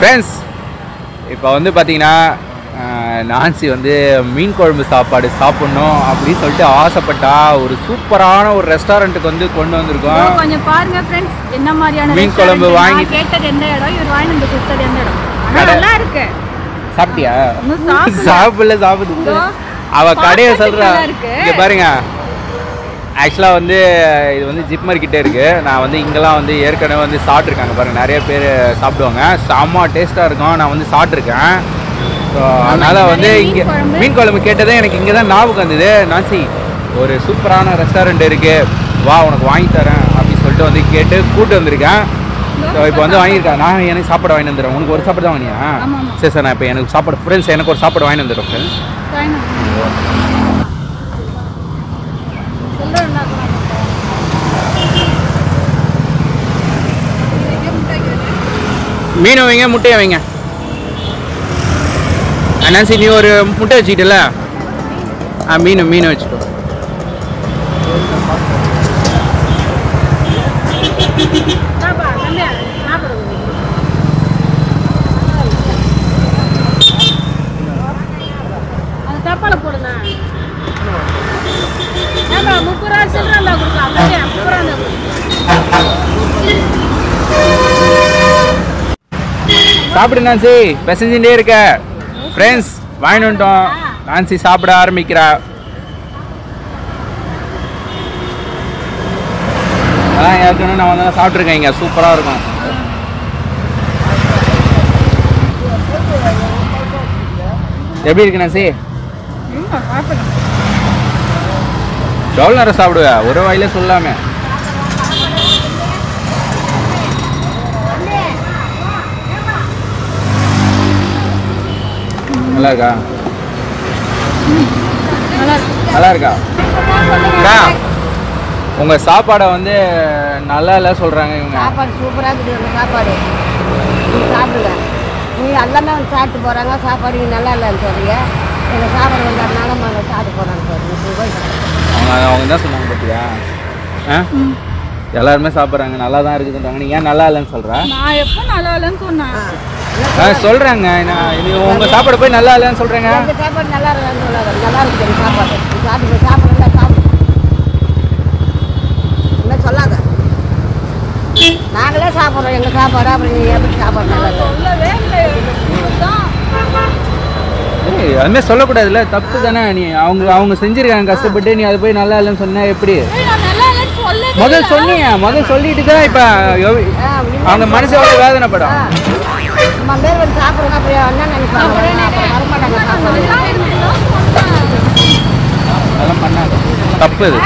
Friends இப்போ வந்து பார்த்தீங்கன்னா அஹ், நான்சி வந்து மீன் குழம்பு சாப்பாடு சாப்பிட்ணும் அப்படின்னு சொல்லிட்டு ஆசைப்பட்டா ஒரு சூப்பரான ஒரு ரெஸ்டாரண்ட்டுக்கு வந்து கொண்டு வந்திருக்கோம் கொஞ்சம் பாருங்க ஃப்ரெண்ட்ஸ் என்ன மாதிரியான மீன் குழம்பு restaurant வாங்கி- நான் கேட்டது எந்த இடம் இவர் வாங்கி வந்து கொடுத்தது எந்த இடம் ஆனா கடை. நல்லா இருக்கு சாப்பிட்டியா இன்னும் சாப்பிடல. சாப்பிடல சாப்பிடு இதோ, அவ கடையை பார்க்கறதுக்கு சொல்றா நல்லா இருக்கு. இங்க பாருங்க ஆக்சுவலாக வந்து இது வந்து ஜிப்மர் கிட்டே இருக்கு நான் வந்து இங்கெல்லாம் வந்து ஏற்கனவே வந்து சாப்பிட்ருக்காங்க பாருங்க நிறைய பேர் சாப்பிடுவாங்க செம்ம டேஸ்ட்டாக இருக்கும் நான் வந்து சாப்பிட்ருக்கேன் ஸோ அதனால நிறைய வந்து மீன் இங்கே குழம்பு. மீன் குழம்பு கேட்டதே எனக்கு இங்கே தான் ஞாபகம் வந்தது நாசி ஒரு சூப்பரான ரெஸ்டாரண்ட் இருக்கு வா உனக்கு வாங்கி தரேன் அப்படின்னு சொல்லிட்டு வந்து கேட்டு கூட்டு வந்திருக்கேன் ஸோ இப்போ வந்து வாங்கியிருக்கேன் நான் எனக்கு சாப்பாடு வாங்கி வந்துடுறேன் உனக்கு ஒரு சாப்பாடு தான் வாங்கினியா ஆமா, ஆமா. சரி சார் நான் இப்போ எனக்கு சாப்பாடு ஃப்ரெண்ட்ஸ் எனக்கு ஒரு சாப்பாடு வாங்கி வந்துடுறேன் ஃப்ரெண்ட்ஸ் வேணும். சொல்றேன் என்ன சொல்றாங்க. மீன் வைங்க முட்டையை வைங்க அண்ணாச்சி நீ ஒரு முட்டை வச்சுக்கிட்டல ஆ மீன் மீன் வச்சுக்கோ சாப்பா, தம்பி, சாப்பிடு. அந்த டப்பால போடுங்க ஏன்பா, முப்பது ரூபா சில்லறை இருந்தா கொடுக்கலாம். அப்படியே, முப்பது ரூபா இருந்தா கொடுக்கலாம். சாப்பிடு நான்சி பிசைஞ்சுட்டே இருக்க ஃப்ரெண்ட்ஸ் வாங்கிட்டு வந்துட்டோம் நான்சி சாப்பிட ஆரம்பிக்கிறா அதான் ஏற்கனவே நான் வந்து சாப்பிட்ருக்கேன் இங்கே சூப்பராக இருக்கும் எப்படி இருக்கு நான்சி ம், சாப்பிடு. எவ்வளோ நேரம் சாப்பிடுவ ஒரு வாயிலே சொல்லாம நல்லா இருக்கா நல்லா இருக்கு. நல்லா இருக்கா அக்கா, உங்க சாப்பாடை வந்து நல்லா இல்லை சொல்றாங்க இவங்க சாப்பாடு சூப்பராக இருக்குது உங்கள் சாப்பாடு நீ சாப்பிடுங்க நீ எல்லாமே வந்து சாப்பிட்டு போகிறாங்க சாப்பாடு இங்க நல்லா இல்லைன்னு சொல்றீங்க எங்கள் சாப்பாடு வந்ததுனால நாங்கள் சாப்பிட்டு போகிறாங்க சொல்றீங்க அவங்க அவங்க என்ன சொன்னாங்க பார்த்தியா ஆ எல்லாருமே சாப்பிட்றாங்க நல்லா தான் இருக்குதுன்றாங்க நீ ஏன் நல்லா இல்லைன்னு சொல்ற நான் எப்போ நல்லா இல்லைன்னு சொன்னேன் ஆ சொல்றாங்க நான் இது உங்க சாப்பாடு போய் நல்லா இல்லைன்னு சொல்றேங்க எங்கள் சாப்பாடு நல்லா இருக்குன்னு சொல்லாத நல்லா இருக்குது எங்கள் சாப்பாடு நீ சாப்பிட்டு சாப்பிடுங்க சாப்பிடு என்ன சொல்லாத நாங்களே சாப்பிட்றோம் எங்கள் சாப்பாடு அப்புறம் நீ எப்படி சாப்பாடு நல்லா இல்லை சொல்லவே இல்லை இதுதான். ஏய் அதுமாதிரி சொல்லக்கூடாதுல்ல தப்பு தானே நீ அவங்க அவங்க செஞ்சிருக்காங்க கஷ்டப்பட்டு நீ அது போய் நல்லா இல்லைன்னு சொன்னா எப்படி ஏய், நான் நல்லா இல்லைன்னு சொல்லவே முதல் சொன்னீங்க முதல் சொல்லிட்டு தான் இப்போ ஆ, நீ அவங்க மனசு எவ்வளோ வேதனைப்படும் நம்ம பேர் வந்து சாப்பிடுங்க அப்புறம் என்ன நினைப்பாங்க அப்புறம் வரமாட்டாங்க சாப்பாடு நல்லா இருக்குன்னு தான் சொன்னேன். அதெல்லாம் பண்ணாத தப்பு இது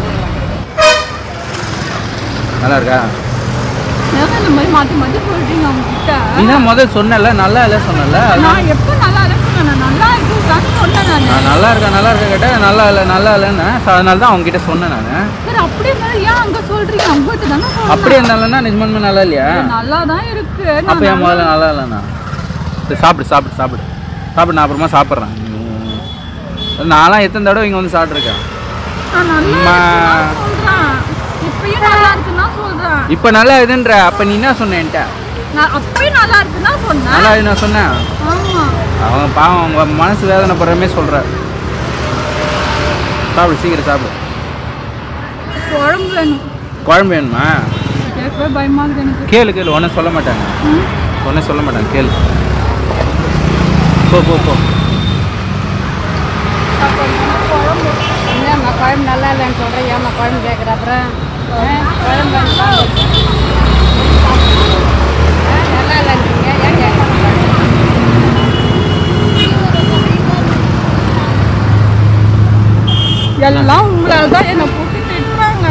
நல்லா இருக்கா ஏங்க இந்த மாதிரி மாத்தி மாத்தி சொல்றீங்க அவங்க கிட்ட நீ தான் முதல் சொன்னல நல்லா இல்லை சொன்னல நான் எப்போ நல்லா இல்லைன்னு சொன்னேன் நல்லா இருக்குன்னு சொன்னேன் நான் நான் நல்லா இருக்கேன் நல்லா இருக்கேன் கேட்டேன் நல்லா இல்லை நல்லா இல்லைன்னு So, அதனால தான் அவங்க கிட்ட சொன்னேன் நான் சரி அப்படியே இருந்தாலும் ஏன் அங்க சொல்றீங்க அவங்ககிட்ட தானே அப்படி சொல்றேன் இருந்தாலும்னா நிஜமானுமே நல்லா இல்லையா நல்லா தான் இருக்கு அப்போ நான் என் முதல்ல நல்லா இல்லைண்ணா சரி சாப்பிடு சாப்பிடு சாப்பிடு சாப்பிடு நான் அப்புறமா சாப்பிட்றேன் நான்லாம் எத்தனை தடவை இங்கே வந்து சாப்பிட்ருக்கேன் நான் நல்லா அம்மா. இருக்குன்னு தான் சொல்றேன் இப்பயும் நல்லா இருக்குன்னு தான் சொல்றேன் இப்போ நல்லா இதுன்ற அப்போ நீ என்ன சொன்ன என்கிட்ட நான் அப்பயும் நல்லா இருக்குன்னு தான் சொன்னேன் நல்லா இது நான் சொன்னேன் ஆமா அவங்க பாவம் அவங்க மனசு வேதனைப்படுறமே சொல்கிற சாப்பிடு சீக்கிரம் சாப்பிடு குழம்பு வேணும் குழம்பு வேணுமா கேட்கவே பயமா இருக்குது எனக்கு கேளு கேளு ஒன்றும் சொல்ல மாட்டாங்க ஒன்றும் சொல்ல மாட்டாங்க கேளு போ போ போ என்னம்மா குழம்பு நல்லா இல்லைன்னு சொல்கிறேன் ஏம்மா குழம்பு கேட்குற அப்புறம் ஆ, குழம்பு வேணுமா? ஆ, நல்லா இல்லைன்றீங்க ஏன் கேட்குறீங்க எல்லாம் உங்களால தான் என்னை போட்டு திட்டுறாங்க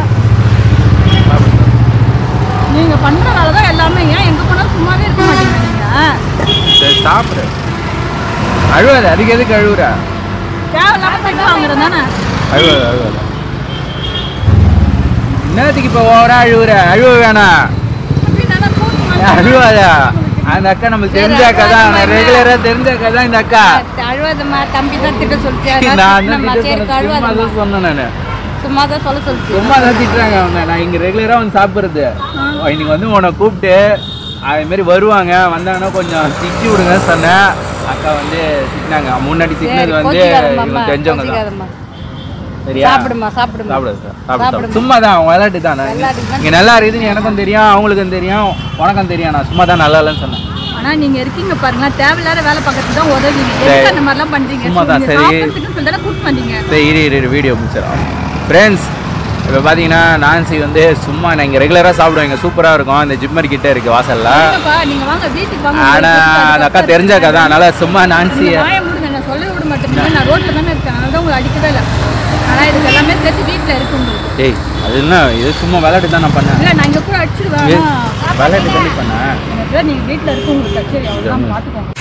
நீங்க பண்ற வேலை தான் எல்லாமே ஏன் எங்க போனாலும் சும்மாவே இருக்க மாட்டீங்க நீங்க சரி சாப்பிடு அழுவாது அதுக்கு எதுக்கு அழுவுற தேவையில்லாம திட்டு வாங்குறது தானே அழுவாது அழுவாது என்னத்துக்கு இப்போ ஓவரா அழுவுற அழுவ வேணாம் அப்படின்னா போட்டு அழுவாதா அந்த அக்கா நம்மளுக்கு தெரிஞ்ச அக்கா தான் ரெகுலரா தெரிஞ்ச அக்கா தான் இந்த அக்கா அழுவாதம்மா தம்பி தான் திட்ட சொல்லிச்சு நான் அதனால தான் திட்டினம்மா. திட்ட சரி சொன்னேன். சும்மா அழுவாதம்மா தான் சொன்னேன் நானு சும்மா தான் சொல்ல சொல்லிச்சு சும்மா தான் திட்டுறாங்க அவங்க நான் இங்க ரெகுலரா வந்து சாப்பிடுறது இன்னைக்கு வந்து உன்னை கூப்பிட்டு அதேமாரி வருவாங்க வந்தாங்கன்னா கொஞ்சம் திட்டி விடுங்க சொன்னேன் அக்கா வந்து திட்டினாங்க முன்னாடி திட்டினது சரி, வந்து கோச்சிக்காதம்மா, இவங்க தெரிஞ்சவங்க தான் கோச்சிக்காதம்மா. சரியா சாப்பிடுமா சாப்பிடுமா சாப்பிடு சார் சாப்பிடு சாப்பிடுமா. சாப்பிடு. சும்மா தான் அவங்க விளையாட்டு தான் விளையாட்டுக்கு தான். இங்கே நல்லா இருக்குதுன்னு எனக்கும் தெரியும் அவங்களுக்கும் தெரியும் உனக்கும் தெரியும் நான் சும்மா தான் நல்லா இல்லைன்னு சொன்னேன் ஆனா நீங்க இருக்கீங்க பாருங்களா தேவையில்லாத வேலை பார்க்கறதுக்கு தான் உதவிங்க எதுக்கு அந்த மாதிரிலாம் பண்றீங்க சும்மா தான், நீங்க சரி. சாப்பிடுறதுக்குன்னு சொல்லி தானே கூட்டு வந்தீங்க சரி இரு இரு, இரு வீடியோ முடிச்சிடலாம் ஃப்ரெண்ட்ஸ் இப்போ பார்த்தீங்கன்னா நான்சி வந்து சும்மா நான் இங்கே ரெகுலராக சாப்பிடுவேன் சூப்பராக இருக்கும் இந்த ஜிம்மர் கிட்ட இருக்கு வாசல்ல இல்லப்பா, நீங்க வாங்க வீட்டுக்கு வாங்க ஆனால் அந்த அக்கா தெரிஞ்ச அக்கா தான் அதனால சும்மா நான்சி நீங்க வாயை மூடுங்க, நான் சொல்லவே விட மாட்டேங்க நான் ரோட்ல தானே இருக்கேன் அதனால தான் உங்களை அடிக்கவே இல்லை ஆனா இதுக்கு எல்லாமே சேர்த்து வீட்டுல இருக்கு உங்களுக்கு டேய் அது என்ன இது சும்மா விளையாட்டு தான் நான் பண்ணேன் இல்ல நான் இங்க கூட அடிச்சிடுவேன் ஏய், ஆனா, விளையாட்டு தாண்டி பண்ணேன் எனக்கு நீங்க வீட்டுல இருக்கு உங்களுக்கு சரி அவ்வளவுதான் பாத்துக்கோங்க